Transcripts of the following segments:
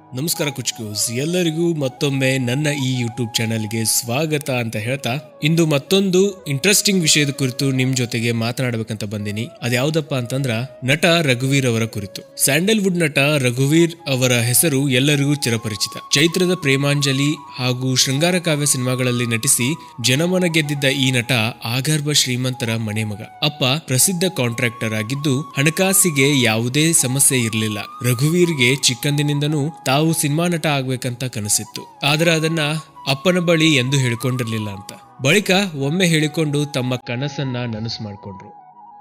ನಮಸ್ಕಾರ ಕುಚ್ಕೂಸ್ ಎಲ್ಲರಿಗೂ ಮತ್ತೊಮ್ಮೆ ನನ್ನ ಈ ಯೂಟ್ಯೂಬ್ ಚಾನೆಲ್ಗೆ ಸ್ವಾಗತ ಅಂತ ಹೇಳ್ತಾ ಇಂದು ಮತ್ತೊಂದು ಇಂಟ್ರೆಸ್ಟಿಂಗ್ ವಿಷಯದ ಕುರಿತು ನಿಮ್ ಜೊತೆಗೆ ಮಾತನಾಡಬೇಕಂತ ಬಂದಿನಿ ಅದ್ಯಾವ್ದಪ್ಪ ಅಂತಂದ್ರ ನಟ ರಘುವೀರ್ ಅವರ ಕುರಿತು ಸ್ಯಾಂಡಲ್ವುಡ್ ನಟ ರಘುವೀರ್ ಅವರ ಹೆಸರು ಎಲ್ಲರಿಗೂ ಚಿರಪರಿಚಿತ ಚೈತ್ರದ ಪ್ರೇಮಾಂಜಲಿ ಹಾಗೂ ಶೃಂಗಾರ ಕಾವ್ಯ ಸಿನಿಮಾಗಳಲ್ಲಿ ನಟಿಸಿ ಜನಮನ ಗೆದ್ದಿದ್ದ ಈ ನಟ ಆಗರ್ಭ ಶ್ರೀಮಂತರ ಮನೆ ಮಗ ಅಪ್ಪ ಪ್ರಸಿದ್ಧ ಕಾಂಟ್ರಾಕ್ಟರ್ ಆಗಿದ್ದು ಹಣಕಾಸಿಗೆ ಯಾವುದೇ ಸಮಸ್ಯೆ ಇರಲಿಲ್ಲ ರಘುವೀರ್ಗೆ ಚಿಕ್ಕಂದಿನಿಂದನೂ ತಾವು ಸಿನಿಮಾ ನಟ ಆಗ್ಬೇಕಂತ ಕನಸಿತ್ತು ಆದ್ರೆ ಅದನ್ನ ಅಪ್ಪನ ಬಳಿ ಎಂದು ಹೇಳಿಕೊಂಡಿರ್ಲಿಲ್ಲ ಅಂತ ಬಳಿಕ ಒಮ್ಮೆ ಹೇಳಿಕೊಂಡು ತಮ್ಮ ಕನಸನ್ನ ನನಸು ಮಾಡಿಕೊಂಡ್ರು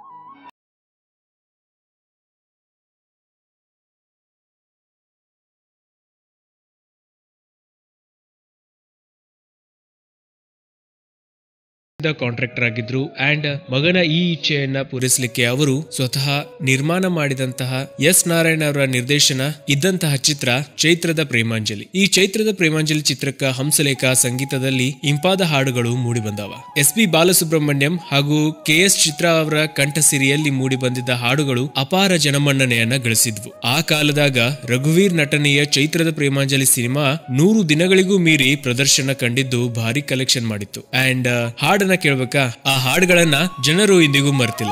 ಕಾಂಟ್ರಾಕ್ಟರ್ ಆಗಿದ್ರು ಅಂಡ್ ಮಗನ ಈ ಇಚ್ಛೆಯನ್ನ ಪೂರೈಸಲಿಕ್ಕೆ ಅವರು ಸ್ವತಃ ನಿರ್ಮಾಣ ಮಾಡಿದಂತಹ ಎಸ್ ನಾರಾಯಣ ಅವರ ನಿರ್ದೇಶನ ಇದ್ದಂತಹ ಚಿತ್ರ ಚೈತ್ರದ ಪ್ರೇಮಾಂಜಲಿ ಈ ಚೈತ್ರದ ಪ್ರೇಮಾಂಜಲಿ ಚಿತ್ರಕ್ಕ ಹಂಸಲೇಖ ಸಂಗೀತದಲ್ಲಿ ಇಂಪಾದ ಹಾಡುಗಳು ಮೂಡಿ ಬಂದವ ಎಸ್ ಪಿ ಬಾಲಸುಬ್ರಹ್ಮಣ್ಯಂ ಹಾಗೂ ಕೆ ಎಸ್ ಚಿತ್ರ ಅವರ ಕಂಠಸಿರಿಯಲ್ಲಿ ಮೂಡಿ ಬಂದಿದ್ದ ಹಾಡುಗಳು ಅಪಾರ ಜನಮನ್ನಣೆಯನ್ನ ಗಳಿಸಿದ್ವು ಆ ಕಾಲದಾಗ ರಘುವೀರ್ ನಟನೆಯ ಚೈತ್ರದ ಪ್ರೇಮಾಂಜಲಿ ಸಿನಿಮಾ ನೂರು ದಿನಗಳಿಗೂ ಮೀರಿ ಪ್ರದರ್ಶನ ಕಂಡಿದ್ದು ಭಾರಿ ಕಲೆಕ್ಷನ್ ಮಾಡಿತ್ತು ಅಂಡ್ ಹಾಡನ್ನ ಕೇಳ್ಬೇಕಾ ಆ ಹಾಡುಗಳನ್ನ ಜನರು ಇಂದಿಗೂ ಮರ್ತಿಲ್ಲ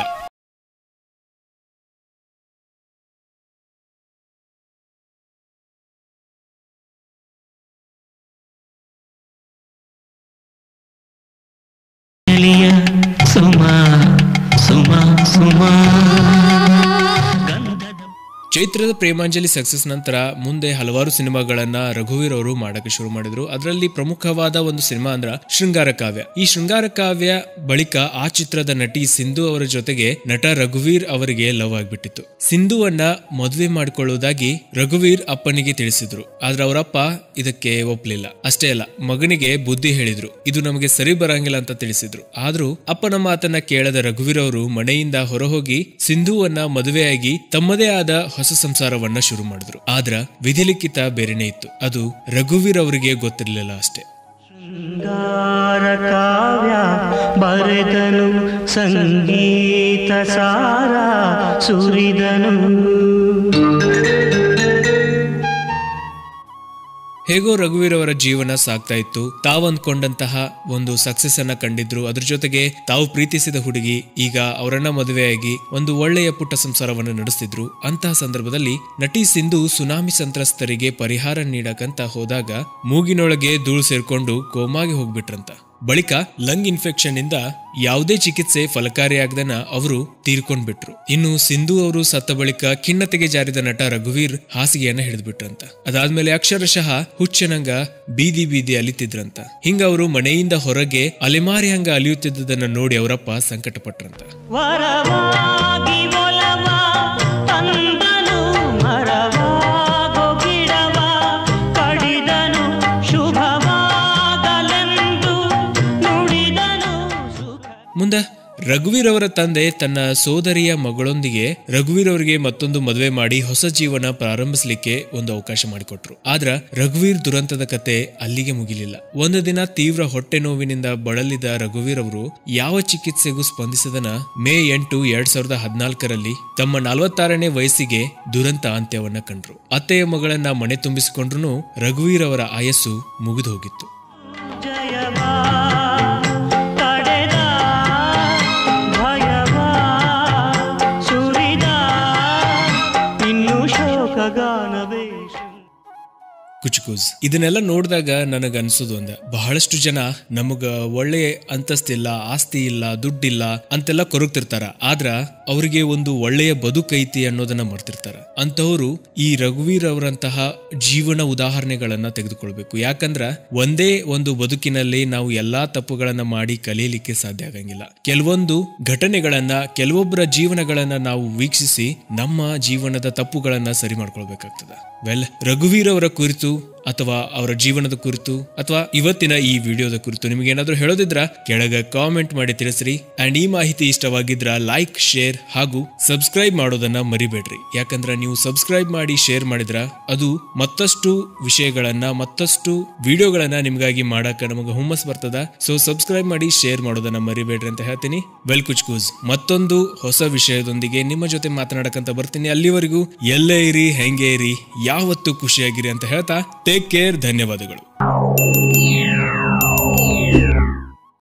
ಎಲಿಯ ಸುಮ ಸುಮ ಸುಮ ಗಂಧದ ಚೈತ್ರದ ಪ್ರೇಮಾಂಜಲಿ ಸಕ್ಸಸ್ ನಂತರ ಮುಂದೆ ಹಲವಾರು ಸಿನಿಮಾಗಳನ್ನ ರಘುವೀರ್ ಅವರು ಮಾಡಕ್ಕೆ ಶುರು ಮಾಡಿದ್ರು ಅದರಲ್ಲಿ ಪ್ರಮುಖವಾದ ಒಂದು ಸಿನಿಮಾ ಅಂದ್ರ ಶೃಂಗಾರ ಕಾವ್ಯ ಈ ಶೃಂಗಾರ ಕಾವ್ಯ ಬಳಿಕ ಆ ಚಿತ್ರದ ನಟಿ ಸಿಂಧು ಅವರ ಜೊತೆಗೆ ನಟ ರಘುವೀರ್ ಅವರಿಗೆ ಲವ್ ಆಗ್ಬಿಟ್ಟಿತ್ತು ಸಿಂಧುವನ್ನ ಮದುವೆ ಮಾಡಿಕೊಳ್ಳುವುದಾಗಿ ರಘುವೀರ್ ಅಪ್ಪನಿಗೆ ತಿಳಿಸಿದ್ರು ಆದ್ರೆ ಅವರಪ್ಪ ಇದಕ್ಕೆ ಒಪ್ಲಿಲ್ಲ ಅಷ್ಟೇ ಅಲ್ಲ ಮಗನಿಗೆ ಬುದ್ಧಿ ಹೇಳಿದ್ರು ಇದು ನಮಗೆ ಸರಿ ಬರಂಗಿಲ್ಲ ಅಂತ ತಿಳಿಸಿದ್ರು ಆದ್ರೂ ಅಪ್ಪನ ಮಾತನ್ನ ಕೇಳದ ರಘುವೀರ್ ಅವರು ಮನೆಯಿಂದ ಹೊರಹೋಗಿ ಸಿಂಧುವನ್ನ ಮದುವೆಯಾಗಿ ತಮ್ಮದೇ ಆದ ಹೊಸ ಸಂಸಾರವನ್ನ ಶುರು ಮಾಡಿದ್ರು ಆದ್ರ ವಿಧಿಲಿಖಿತ ಬೇರೆನೇ ಇತ್ತು ಅದು ರಘುವೀರ್ ಅವರಿಗೆ ಗೊತ್ತಿರಲಿಲ್ಲ ಅಷ್ಟೇ ಶೃಂಗಾರ ಕಾವ್ಯ ಬರೆದನು ಸಂಗೀತ ಸಾರ ಸುರಿದನು ಹೇಗೋ ರಘುವೀರ್ ಅವರ ಜೀವನ ಸಾಗ್ತಾ ಇತ್ತು ತಾವು ಅಂದ್ಕೊಂಡಂತಹ ಒಂದು ಸಕ್ಸಸ್ ಅನ್ನ ಕಂಡಿದ್ರು ಅದ್ರ ಜೊತೆಗೆ ತಾವು ಪ್ರೀತಿಸಿದ ಹುಡುಗಿ ಈಗ ಅವರನ್ನ ಮದುವೆಯಾಗಿ ಒಂದು ಒಳ್ಳೆಯ ಪುಟ್ಟ ಸಂಸಾರವನ್ನು ನಡೆಸ್ತಿದ್ರು ಅಂತಹ ಸಂದರ್ಭದಲ್ಲಿ ನಟಿ ಸಿಂಧು ಸುನಾಮಿ ಸಂತ್ರಸ್ತರಿಗೆ ಪರಿಹಾರ ನೀಡಕಂತ ಹೋದಾಗ ಮೂಗಿನೊಳಗೆ ಧೂಳು ಸೇರ್ಕೊಂಡು ಕೋಮಾಗಿ ಹೋಗ್ಬಿಟ್ರಂತ ಬಳಿಕ ಲಂಗ್ ಇನ್ಫೆಕ್ಷನ್ ಇಂದ ಯಾವುದೇ ಚಿಕಿತ್ಸೆ ಫಲಕಾರಿಯಾಗದನ ಅವರು ತೀರ್ಕೊಂಡ್ಬಿಟ್ರು ಇನ್ನು ಸಿಂಧು ಅವರು ಸತ್ತ ಬಳಿಕ ಖಿನ್ನತೆಗೆ ಜಾರಿದ ನಟ ರಘುವೀರ್ ಹಾಸಿಗೆಯನ್ನ ಹಿಡಿದ್ಬಿಟ್ರಂತ ಅದಾದ್ಮೇಲೆ ಅಕ್ಷರಶಃ ಹುಚ್ಚನಂಗ ಬೀದಿ ಬೀದಿ ಅಲಿತಿದ್ರಂತ ಹಿಂಗ ಅವರು ಮನೆಯಿಂದ ಹೊರಗೆ ಅಲೆಮಾರಿ ಹಂಗ ಅಲಿಯುತ್ತಿದ್ದುದನ್ನ ನೋಡಿ ಅವರಪ್ಪ ಸಂಕಟಪಟ್ರಂತ ವರವಾಗಿ ಒಲವ ತಂದನು ಮರವಾಗೋ ಗಿಡವ ಕಡಿದನು ಶುಭವಾಗಲೆಂದು ನುಡಿದನು ಸುಖ ಮುಂದ ರಘುವೀರ್ ಅವರ ತಂದೆ ತನ್ನ ಸೋದರಿಯ ಮಗಳೊಂದಿಗೆ ರಘುವೀರ್ ಅವರಿಗೆ ಮತ್ತೊಂದು ಮದುವೆ ಮಾಡಿ ಹೊಸ ಜೀವನ ಪ್ರಾರಂಭಿಸಲಿಕ್ಕೆ ಒಂದು ಅವಕಾಶ ಮಾಡಿಕೊಟ್ರು ಆದ್ರ ರಘುವೀರ್ ದುರಂತದ ಕತೆ ಅಲ್ಲಿಗೆ ಮುಗಿಲಿಲ್ಲ ಒಂದು ದಿನ ತೀವ್ರ ಹೊಟ್ಟೆ ನೋವಿನಿಂದ ಬಳಲಿದ ರಘುವೀರ್ ಅವರು ಯಾವ ಚಿಕಿತ್ಸೆಗೂ ಸ್ಪಂದಿಸದನ ಮೇ ಎಂಟು ಎರಡ್ ಸಾವಿರದ ಹದಿನಾಲ್ಕರಲ್ಲಿ ತಮ್ಮ ನಲವತ್ತಾರನೇ ವಯಸ್ಸಿಗೆ ದುರಂತ ಅಂತ್ಯವನ್ನ ಕಂಡ್ರು ಅತ್ತೆಯ ಮಗಳನ್ನ ಮನೆ ತುಂಬಿಸಿಕೊಂಡ್ರು ರಘುವೀರ್ ಅವರ ಆಯಸ್ಸು ಮುಗಿದು ಹೋಗಿತ್ತು ಜಯವಾ ತಡೆದ ಭಯವಾ ಸುರಿದ ಇನ್ನು ಶೋಕಗಾನವೇ ಕುಚುಕುಸ್ ಇದನ್ನೆಲ್ಲ ನೋಡಿದಾಗ ನನಗೆ ಅನ್ಸೋದು ಒಂದ ಬಹಳಷ್ಟು ಜನ ನಮಗ ಒಳ್ಳೆ ಅಂತಸ್ತಿಲ್ಲ ಆಸ್ತಿ ಇಲ್ಲ ದುಡ್ಡಿಲ್ಲ ಅಂತೆಲ್ಲ ಕೊರಗ್ತಿರ್ತಾರ ಆದ್ರ ಅವರಿಗೆ ಒಂದು ಒಳ್ಳೆಯ ಬದುಕೈತಿ ಅನ್ನೋದನ್ನ ಮರ್ತಿರ್ತಾರ ಅಂತವರು ಈ ರಘುವೀರ್ ಅವರಂತಹ ಜೀವನ ಉದಾಹರಣೆಗಳನ್ನ ತೆಗೆದುಕೊಳ್ಬೇಕು ಯಾಕಂದ್ರ ಒಂದೇ ಒಂದು ಬದುಕಿನಲ್ಲಿ ನಾವು ಎಲ್ಲಾ ತಪ್ಪುಗಳನ್ನ ಮಾಡಿ ಕಲಿಯಲಿಕ್ಕೆ ಸಾಧ್ಯ ಆಗಂಗಿಲ್ಲ ಕೆಲವೊಂದು ಘಟನೆಗಳನ್ನ ಕೆಲವೊಬ್ಬರ ಜೀವನಗಳನ್ನ ನಾವು ವೀಕ್ಷಿಸಿ ನಮ್ಮ ಜೀವನದ ತಪ್ಪುಗಳನ್ನ ಸರಿ ಮಾಡ್ಕೊಳ್ಬೇಕಾಗ್ತದ ವೆಲ್ ರಘುವೀರ್ ಅವರ ಕುರಿತು ಅಥವಾ ಅವರ ಜೀವನದ ಕುರಿತು ಅಥವಾ ಇವತ್ತಿನ ಈ ವಿಡಿಯೋದ ಕುರಿತು ನಿಮಗೆ ಏನಾದ್ರೂ ಹೇಳೋದಿದ್ರ ಕೆಳಗ ಕಾಮೆಂಟ್ ಮಾಡಿ ತಿಳಿಸ್ರಿ ಅಂಡ್ ಈ ಮಾಹಿತಿ ಇಷ್ಟವಾಗಿದ್ರ ಲೈಕ್ ಶೇರ್ ಹಾಗೂ ಸಬ್ಸ್ಕ್ರೈಬ್ ಮಾಡೋದನ್ನ ಮರಿಬೇಡ್ರಿ ಯಾಕಂದ್ರ ನೀವು ಸಬ್ಸ್ಕ್ರೈಬ್ ಮಾಡಿ ಶೇರ್ ಮಾಡಿದ್ರ ಅದು ಮತ್ತಷ್ಟು ವಿಷಯಗಳನ್ನ ಮತ್ತಷ್ಟು ವಿಡಿಯೋಗಳನ್ನ ನಿಮ್ಗಾಗಿ ಮಾಡಕ ನಮಗೆ ಹುಮ್ಮಸ್ ಬರ್ತದ ಸೊ ಸಬ್ಸ್ಕ್ರೈಬ್ ಮಾಡಿ ಶೇರ್ ಮಾಡೋದನ್ನ ಮರಿಬೇಡ್ರಿ ಅಂತ ಹೇಳ್ತೀನಿ ವೆಲ್ ಕುಚ್ಕೂಸ್ ಮತ್ತೊಂದು ಹೊಸ ವಿಷಯದೊಂದಿಗೆ ನಿಮ್ಮ ಜೊತೆ ಮಾತನಾಡಕಂತ ಬರ್ತೀನಿ ಅಲ್ಲಿವರೆಗೂ ಎಲ್ಲೇ ಇರಿ ಹೆಂಗೆ ಇರಿ ಯಾವತ್ತೂ ಖುಷಿಯಾಗಿರಿ ಅಂತ ಹೇಳ್ತಾ ಟೇಕ್ ಕೇರ್ ಧನ್ಯವಾದಗಳು